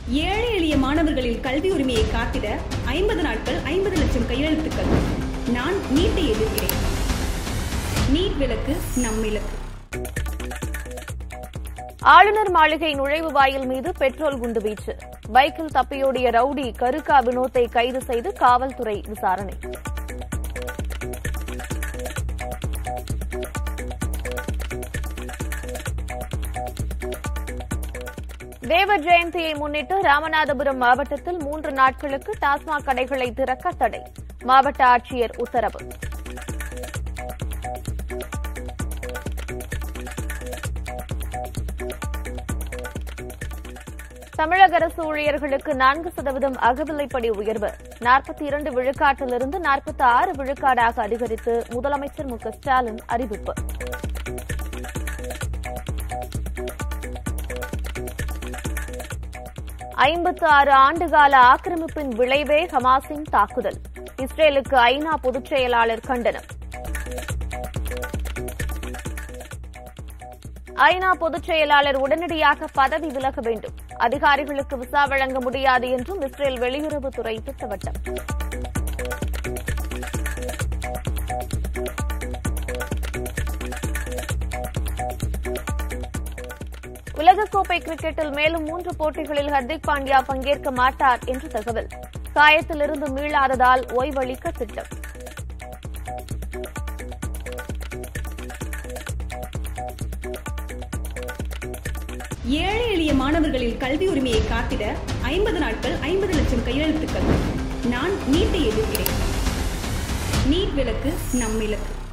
ஏழை எளிய மாணவர்களின் கல்வி உரிமையை காத்திட ஐம்பது நாட்கள் ஐம்பது லட்சம் கையெழுத்துக்கள் நான் நீட்டை எதிர்க்கிறேன் நீட் விலக்கு நம் இலக்கு ஆளுநர் மாளிகை நுழைவு வாயில் மீது பெட்ரோல் குண்டு வீச்சு பைக்கில் தப்பியோடிய ரவுடி கருக்கா வினோத்தை கைது செய்து காவல்துறை விசாரணை தேவர் ஜெயந்தியை முன்னிட்டு ராமநாதபுரம் மாவட்டத்தில் மூன்று நாட்களுக்கு டாஸ்மாக் கடைகளை திறக்க தடை மாவட்ட ஆட்சியர் உத்தரவு தமிழக அரசு ஊழியர்களுக்கு நான்கு சதவீதம் அகவிலைப்படி உயர்வு நாற்பத்தி இரண்டு விழுக்காட்டிலிருந்து நாற்பத்தி ஆறு விழுக்காடாக அதிகரித்து முதலமைச்சர் மு க ஸ்டாலின் அறிவிப்பு ஐம்பத்து ஆறு ஆண்டுகால ஆக்கிரமிப்பின் விளைவே ஹமாஸின் தாக்குதல் இஸ்ரேலுக்கு ஐநா பொதுச் செயலாளர் கண்டனம் ஐநா பொதுச் செயலாளர் உடனடியாக பதவி விலக வேண்டும் அதிகாரிகளுக்கு விசா வழங்க முடியாது என்றும் இஸ்ரேல் வெளியுறவுத்துறை திட்டவட்டம் உலகக்கோப்பை கிரிக்கெட்டில் மேலும் மூன்று போட்டிகளில் ஹர்திக் பாண்டியா பங்கேற்க மாட்டார் என்று தகவல் காயத்திலிருந்து மீளாததால் ஓய்வளிக்க திட்டம் ஏழை எளிய மாணவர்களின் கல்வி உரிமையை காத்திட ஐம்பது நாட்கள் ஐம்பது லட்சம் கையெழுத்துக்கள் நான் நீட்டை எதிர்க்கிறேன் நீட் விலக்கு நம் இலக்கு